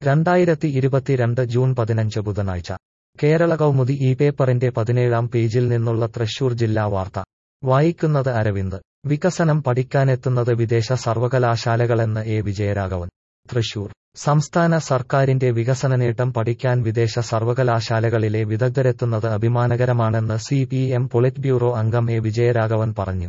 രണ്ടായിരത്തി ഇരുപത്തിരണ്ട് ജൂൺ പതിനഞ്ച് ബുധനാഴ്ച കേരള കൗമുദി ഈ പേപ്പറിന്റെ പതിനേഴാം പേജിൽ നിന്നുള്ള തൃശൂർ ജില്ലാ വാർത്ത വായിക്കുന്നത് അരവിന്ദ് വികസനം പഠിക്കാനെത്തുന്നത് വിദേശ സർവകലാശാലകളെന്ന് എ വിജയരാഘവൻ തൃശൂർ സംസ്ഥാന സർക്കാരിന്റെ വികസന നേട്ടം പഠിക്കാൻ വിദേശ സർവകലാശാലകളിലെ വിദഗ്ധരെത്തുന്നത് അഭിമാനകരമാണെന്ന് C P M polit bureau അംഗം എ വിജയരാഘവൻ പറഞ്ഞു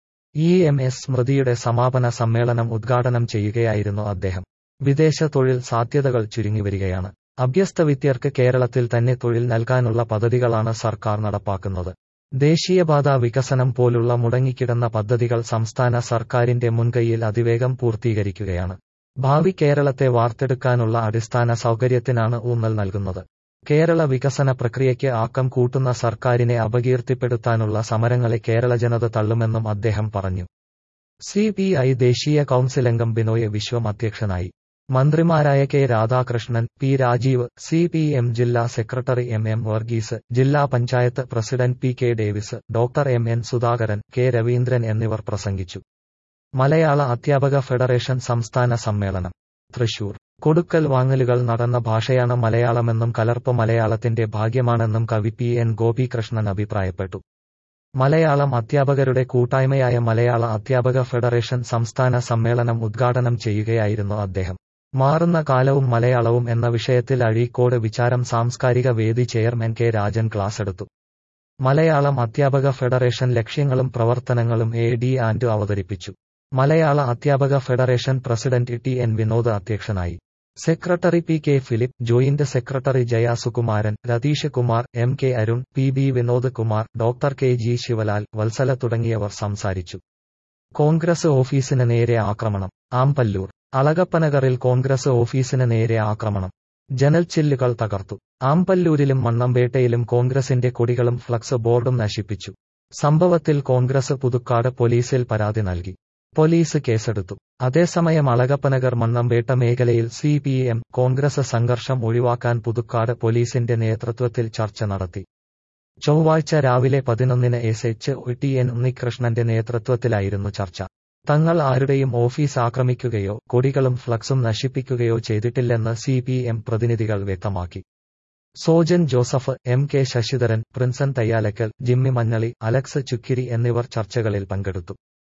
ഇ എം എസ് സ്മൃതിയുടെ സമാപന സമ്മേളനം ഉദ്ഘാടനം ചെയ്യുകയായിരുന്നു അദ്ദേഹം വിദേശ തൊഴിൽ സാധ്യതകൾ ചുരുങ്ങിവരികയാണ് അഭ്യസ്തവിദ്യർക്ക് കേരളത്തിൽ തന്നെ തൊഴിൽ നൽകാനുള്ള പദ്ധതികളാണ് സർക്കാർ നടപ്പാക്കുന്നത് ദേശീയപാത വികസനം പോലുള്ള മുടങ്ങിക്കിടന്ന പദ്ധതികൾ സംസ്ഥാന സർക്കാരിന്റെ മുൻകൈയിൽ അതിവേഗം പൂർത്തീകരിക്കുകയാണ് ഭാവി കേരളത്തെ വാർത്തെടുക്കാനുള്ള അടിസ്ഥാന സൗകര്യത്തിനാണ് ഊന്നൽ നൽകുന്നത് കേരള വികസന പ്രക്രിയയ്ക്ക് ആക്കം കൂട്ടുന്ന സർക്കാരിനെ അപകീർത്തിപ്പെടുത്താനുള്ള സമരങ്ങളെ കേരള ജനത തള്ളുമെന്നും അദ്ദേഹം പറഞ്ഞു സി പി ഐ ദേശീയ കൌൺസിലംഗം ബിനോയ് വിശ്വം അധ്യക്ഷനായി മന്ത്രിമാരായ K Radhakrishnan P Rajeev C P M ജില്ലാ സെക്രട്ടറി എം എം വർഗീസ് ജില്ലാ panchayat president P K Davis doctor M N Sudhakaran K Raveendran എന്നിവർ പ്രസംഗിച്ചു മലയാള അധ്യാപക ഫെഡറേഷൻ സംസ്ഥാന സമ്മേളനം തൃശൂർ കൊടുക്കൽ വാങ്ങലുകൾ നടന്ന ഭാഷയാണ് മലയാളമെന്നും കലർപ്പ് മലയാളത്തിന്റെ ഭാഗ്യമാണെന്നും കവി പി എൻ ഗോപികൃഷ്ണൻ അഭിപ്രായപ്പെട്ടു മലയാളം അധ്യാപകരുടെ കൂട്ടായ്മയായ മലയാള അധ്യാപക ഫെഡറേഷൻ സംസ്ഥാന സമ്മേളനം ഉദ്ഘാടനം ചെയ്യുകയായിരുന്നു അദ്ദേഹം മാറുന്ന കാലവും മലയാളവും എന്ന വിഷയത്തിൽ അഴീക്കോട് വിചാരം സാംസ്കാരിക വേദി ചെയർമാൻ കെ രാജൻ ക്ലാസ് എടുത്തു മലയാളം അധ്യാപക ഫെഡറേഷൻ ലക്ഷ്യങ്ങളും പ്രവർത്തനങ്ങളും എ ഡി ആൻഡ് അവതരിപ്പിച്ചു മലയാള അധ്യാപക federation president T N Vinod അധ്യക്ഷനായി secretary P K Philip joint secretary Jaya Sukumaran Ratheesh Kumar M K Arun P B Vinod Kumar doctor K G Sivalal Vatsala തുടങ്ങിയവർ സംസാരിച്ചു കോൺഗ്രസ് ഓഫീസിന് നേരെ ആക്രമണം ആമ്പല്ലൂർ അളകപ്പനഗറിൽ കോൺഗ്രസ് ഓഫീസിന് നേരെ ആക്രമണം ജനൽച്ചില്ലുകൾ തകർത്തു ആമ്പല്ലൂരിലും മണ്ണമ്പേട്ടയിലും കോൺഗ്രസിന്റെ കൊടികളും ഫ്ലക്സ് ബോർഡും നശിപ്പിച്ചു സംഭവത്തിൽ കോൺഗ്രസ് പുതുക്കാട് പോലീസിൽ പരാതി നൽകി പോലീസ് കേസെടുത്തു അതേസമയം അളകപ്പനഗർ മണ്ണമ്പേട്ട മേഖലയിൽ സി പി എം കോൺഗ്രസ് സംഘർഷം ഒഴിവാക്കാൻ പുതുക്കാട് പോലീസിന്റെ നേതൃത്വത്തിൽ ചർച്ച നടത്തി ചൊവ്വാഴ്ച രാവിലെ പതിനൊന്നിന് എസ് എച്ച് ടി എൻ ഉണ്ണികൃഷ്ണന്റെ നേതൃത്വത്തിലായിരുന്നു ചർച്ച തങ്ങൾ ആരുടെയും ഓഫീസ് ആക്രമിക്കുകയോ കൊടികളും ഫ്ലക്സും നശിപ്പിക്കുകയോ ചെയ്തിട്ടില്ലെന്ന് സി പി എം പ്രതിനിധികൾ വ്യക്തമാക്കി സോജൻ ജോസഫ് എം കെ ശശിധരൻ പ്രിൻസൻ തയ്യാലക്കൽ ജിമ്മി മഞ്ഞളി അലക്സ് ചുക്കിരി എന്നിവർ ചർച്ചകളിൽ പങ്കെടുത്തു